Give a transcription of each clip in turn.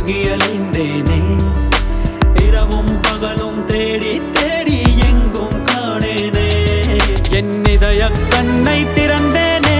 உருகி அலைந்தேனே இரவும் பகலும் தேடி தேடி எங்கும் காணேனே என் இதய கண்ணை திறந்தேனே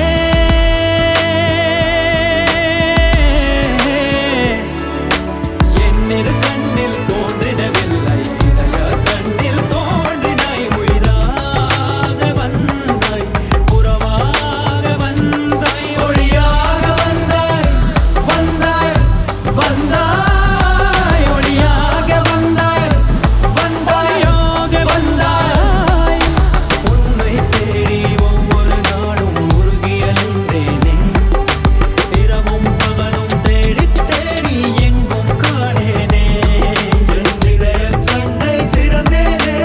என் இரு கண்ணில் தோன்றிடவில்லை இதய கண்ணில் தோன்றினாய் உயிராக வந்தாய் உறவாக வந்தாய் ஒளியாக வந்தாய் வந்தாய் வந்தாய் ஒளியாக வந்தாய் வந்தாயோக வந்தாய் உன்னை தேடி ஒவ்வொரு நாளும் உருகி அலைந்தேனே இரவும் பகலும் தேடி தேடி எங்கும் காணேனே என் இதய கண்ணை திறந்தேனே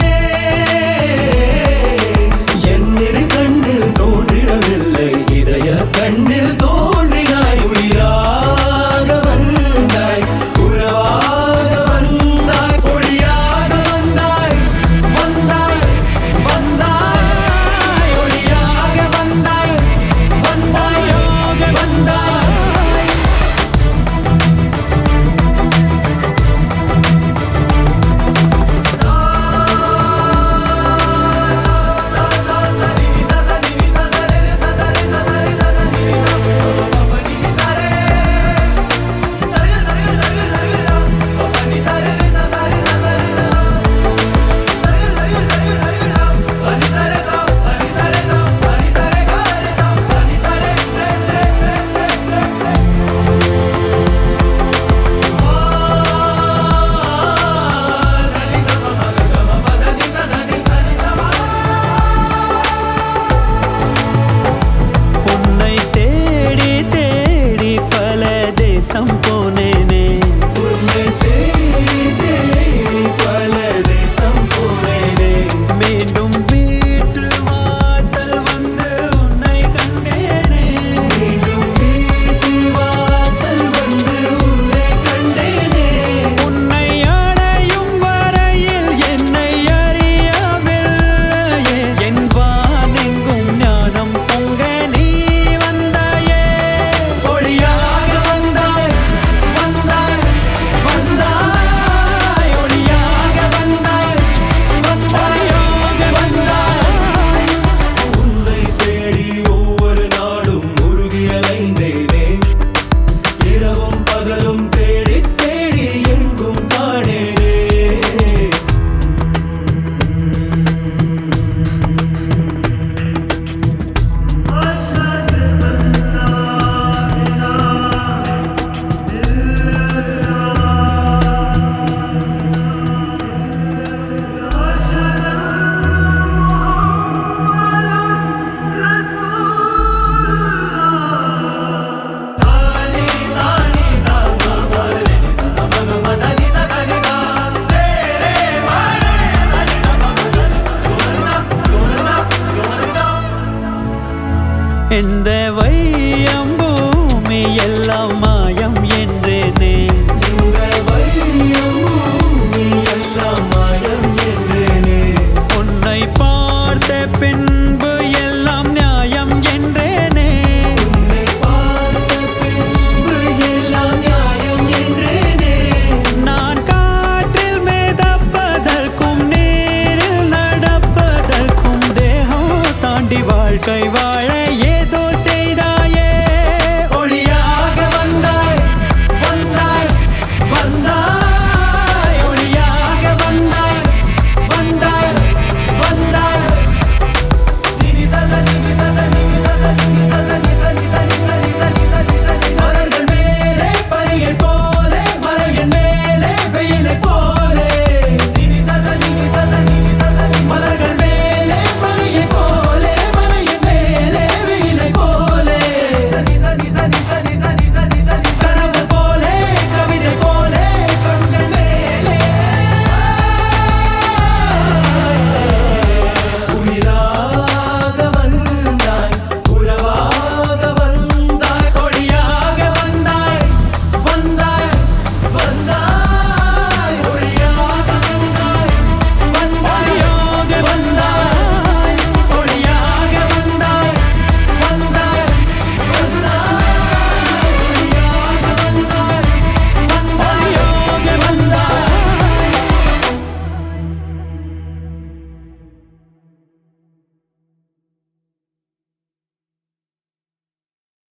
என் இரு கண்ணில் தோன்றிடவில்லை இதய கண்ணில் தோன்றினாய் உயிராக வந்தாய் உறவாக வந்தாய் ஒளியாக வந்தாய் வந்தாய் வந்தாய் ஒளியாக வந்தாய் வந்தாயோக வந்தாய் உன்னை தேடி தேடி பல தேசம் போனேனே உன்னை தேடி தேடி பல தேசம் போனேனே மீண்டும் வீட்டு வாசல் வந்து உன்னை கண்டேனே மீண்டும் வீட்டு வாசல் வந்து உன்னை கண்டேனே உன்னை அடையும் வரையில் என்னை அறியவில்லையே என் வானெங்கும் ஞானம் பொங்க நீ வந்தாயே ஒளியாக வந்தாய் வந்தாய் வந்தாய் ஒளியாக வந்தாய் வந்தாயோக வந்தாய் உன்னை தேடி ஒவ்வொரு நாளும் உருகி அலைந்தேனே இரவும் பகலும் தேடி தேடி எங்கும் காணேனே எந்த